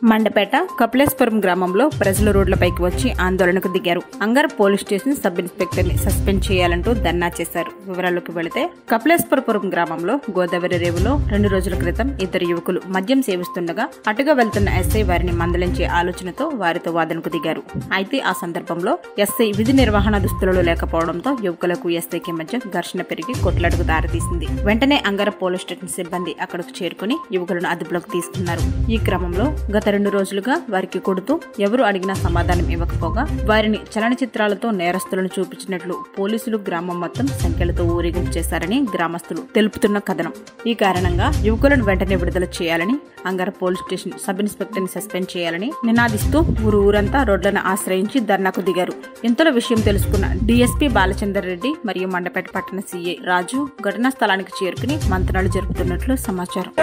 మండపేట కపిలేశ్వరం గ్రామంలో ప్రజలు రోడ్లపైకి వచ్చి ఆందోళనకు దిగారు Angar police station sub inspector ని సస్పెండ్ చేయాలంటూ ధర్నా చేశారు వివరాల్లోకి వెళితే కపిలేశ్వరపురం గ్రామంలో గోదావరి రేవులో రెండు రోజుల క్రితం ఇద్దరు యువకులు మద్యం సేవిస్తుండగా అటుగా వెళ్తున్న ఎస్ఐ వారిని మందలించే ఆలోచనతో వారితో వాదనకు దిగారు అయితే ఆ సందర్భంలో ఎస్ఐ విధి నిర్వహణ దుస్తులలో లేకపోవడంతో యువకులకు ఎస్ఐకి మధ్య ఘర్షణ పెరిగి కొట్లాటకు దారితీసింది వెంటనే అంగర పోలీస్ స్టేషన్ సిబ్బంది అక్కడకు చేరుకుని యువకులను అదుపులోకి తీసుకున్నారు ఈ క్రమంలో గత రెండు రోజులుగా వారికి కొడుతూ ఎవరు అడిగినా సమాధానం ఇవ్వకపోగా వారిని చలనచిత్రాలతో నేరస్తులను చూపించినట్లు పోలీసులు గ్రామం మొత్తం సంఖ్యలతో ఊరేగింపు చేశారని గ్రామస్తులు తెలుపుతున్న కథనం ఈ కారణంగా యువకులను వెంటనే విడుదల చేయాలని Angara police station sub inspector ని సస్పెండ్ చేయాలని నినాదిస్తూ ఊరు ఊరంతా రోడ్లను ఆశ్రయించి ధర్నాకు దిగారు ఇంతలో విషయం తెలుసుకున్న డీఎస్పీ బాలచందర్ రెడ్డి మరియు మండపేట పట్టణ సీఐ రాజు ఘటనా స్థలానికి చేరుకుని మంతనాలు జరుపుతున్నట్లు సమాచారం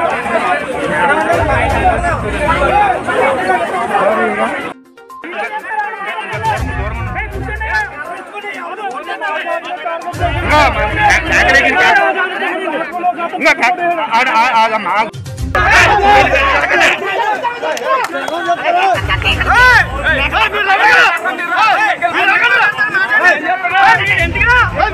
ఇంకా ఆడ ఆగమ్మా ఆగు. ఎందుకు